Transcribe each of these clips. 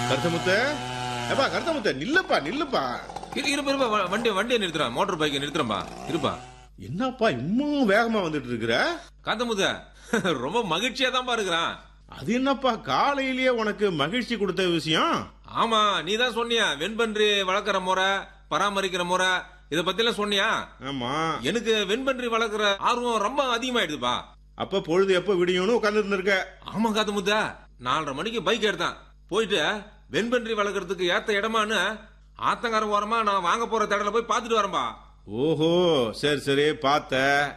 கருத்தமுத்த ஏப்பா கருத்தமுத்த நில்லுப்பா நில்லுப்பா இரு இருப்பா இருப்பா வ- வண்டி வண்டியை நிறுத்துறேன் மோட்டார் பைக்கை நிறுத்துறேன்பா இருப்பா என்னப்பா இன்னும் வேகமா வந்துட்டு இருக்கிற காந்தமுத ரொம்ப மகிழ்ச்சியா தான்ப்பா இருக்கிறான் அது என்னப்பா காலையிலேயே உனக்கு மகிழ்ச்சி கொடுத்த விஷயம் ஆமா நீ தான் சொன்னியா வெண்பன்றி வளர்க்குற முறை பராமரிக்கிற முறை இத பத்தி எல்லாம் சொன்னியா ஆமா எனக்கு வெண்பன்றி வளர்க்குற ஆர்வம் ரொம்ப அதிகமாயிடுதுப்பா அப்ப பொழுது எப்ப விடியும்னு உட்கார்ந்து இருந்திருக்க ஆமா காத்தமுத்த நாலரை மணிக்கு பைக் எடுத்தேன் போயிட்டு வெண்பன்றி வளர்க்கறதுக்கு ஏத்த இடமான்னு ஆத்தங்கர ஓரமா நான் வாங்க போற தடல போய் பாத்துட்டு வரேன்பா ஓஹோ சரி சரி பார்த்த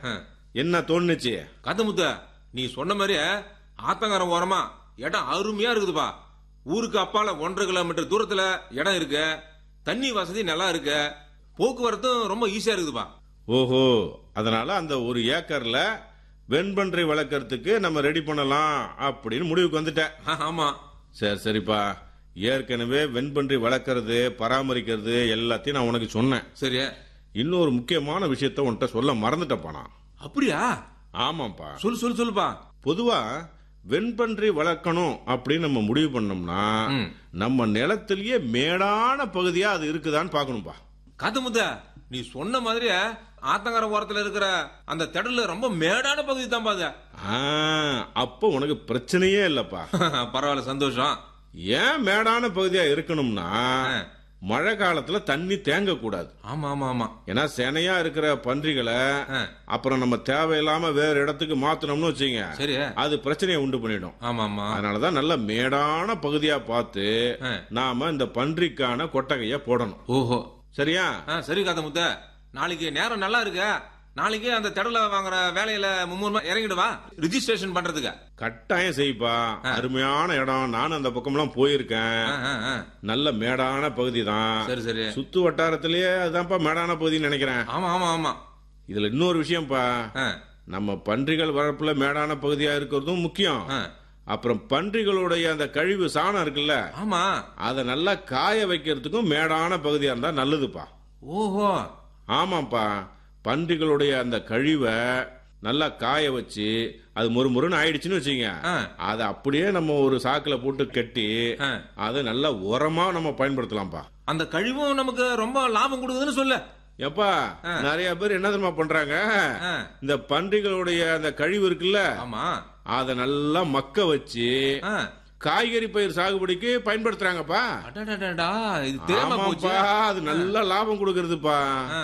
என்ன தோணுச்சு காத்தமுத்த நீ சொன்ன மாதிரி ஆத்தங்கரம் ஓரமா இடம் அருமையா இருக்குதுப்பா ஊருக்கு அப்பால ஒன்றரை கிலோமீட்டர் தூரத்துல இடம் இருக்கு தண்ணி வசதி நல்லா இருக்கு போக்குவரத்தும் ரொம்ப ஈஸியா இருக்குதுப்பா ஓஹோ அதனால அந்த ஒரு ஏக்கர்ல வெண்பன்றை வளர்க்கறதுக்கு நம்ம ரெடி பண்ணலாம் அப்படின்னு முடிவுக்கு வந்துட்டேன் ஆ, ஆமா சரி சரிப்பா ஏற்கனவே வெண்பன்றி வளர்க்கறது பராமரிக்கிறது எல்லாத்தையும் நான் உனக்கு சொன்னேன் சரி இன்னொரு முக்கியமான விஷயத்த உன்கிட்ட சொல்ல மறந்துட்டப்பா நான் அப்படியா ஆமாப்பா சொல்லு சொல்லு சொல்லுப்பா பொதுவா வெண்பன்றி வளர்க்கணும் அப்படின்னு நம்ம முடிவு பண்ணோம்னா ம். நம்ம நிலத்திலேயே மேடான பகுதியா அது இருக்குதான்னு பார்க்கணும்பா காத்தமுத்த நீ சொன்ன மாதிரி ஆத்தங்கரம் ஓரத்துல இருக்கிற அந்த திடல்ல ரொம்ப மேடான பகுதி தான்ப்பா அது ஆ, அப்போ உனக்கு பிரச்சனையே இல்லப்பா பரவாயில்ல சந்தோஷம் ஏன் மேடான பகுதியா இருக்கணும்னா ஆ. மழை காலத்துல தண்ணி தேங்க கூடாது ஆமா ஆமா ஆமா ஏன்னா செனையா இருக்கிற பன்றிகளை ஆ, அப்புறம் நம்ம தேவையில்லாம வேற இடத்துக்கு மாத்தணும்னு வச்சுங்க சரி அது பிரச்சனையை உண்டு பண்ணிடும் ஆமா ஆமா அதனாலதான் நல்ல மேடான பகுதியா பார்த்து ஆ. நாம இந்த பன்றிக்கான கொட்டகைய போடணும் ஓஹோ சரியா ஆ சரி காத்தமுத்த நாளைக்கு நேரம் நல்லா இருக்கு நாளைக்கு அந்த திடல வாங்குற வேலையில மும்முரமா இறங்கிடுவா ரிஜிஸ்ட்ரேஷன் பண்றதுக்கு கட்டாயம் செய்ப்பா அருமையான இடம் நானும் அந்த பக்கம்லாம் போயிருக்கேன் ஆ, ஆ, ஆ. நல்ல மேடான பகுதி தான் சரி சரி சுத்து வட்டாரத்திலேயே அதுதான்ப்பா மேடான பகுதின்னு நினைக்கிறேன் ஆமா ஆமா ஆமா இதுல இன்னொரு விஷயம்ப்பா ஆ, நம்ம பன்றிகள் வளர்ப்புல மேடான பகுதியா இருக்கிறதும் முக்கியம் ஆ. அப்புறம் பன்றிகளுடைய அந்த கழிவு சாணம் இருக்குல்ல ஆமா அதை நல்லா காய வைக்கிறதுக்கும் மேடான பகுதியா இருந்தா நல்லதுப்பா ஓஹோ ஆமாப்பா பன்றிகளுடைய அந்த கழிவை நல்லா காய வச்சு அது முறுமுறுன்னு ஆயிடுச்சுன்னு வச்சுங்க ஆ. அதை அப்படியே நம்ம ஒரு சாக்குல போட்டு கட்டி ஆ. அதை நல்லா உரமா நம்ம பயன்படுத்தலாம்ப்பா அந்த கழிவும் நமக்கு ரொம்ப லாபம் கொடுக்குதுன்னு சொல்லு எப்பா நிறைய பேர் என்ன தெரியுமா பண்றாங்க ஆ, இந்த பன்றிகளுடைய அந்த கழிவு இருக்குல்ல ஆமா அதை நல்லா மக்க வச்சு ஆ. காய்கறி பயிர் சாகுபடிக்கு பயன்படுத்துறாங்கப்பா அடடடடா, இது தெரியாம போச்சு ஆமாப்பா அது நல்ல லாபம் கொடுக்கறதுப்பா ஆ,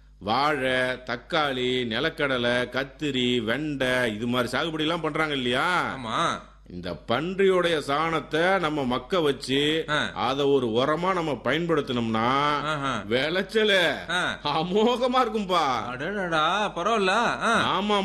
வாழை தக்காளி நிலக்கடலை கத்திரி வெண்டை இது மாதிரி சாகுபடி எல்லாம் பண்றாங்க இல்லையா ஆமா இந்த பன்றியோடைய சாணத்தை நம்ம மக்க வச்சு ஆ. அத ஒரு உரமா நம்ம பயன்படுத்தினோம்னா ஆஹா. விளைச்சல ஆ. அமோகமா இருக்கும்பா அடடடா பரவாயில்ல ஆ. ஆமா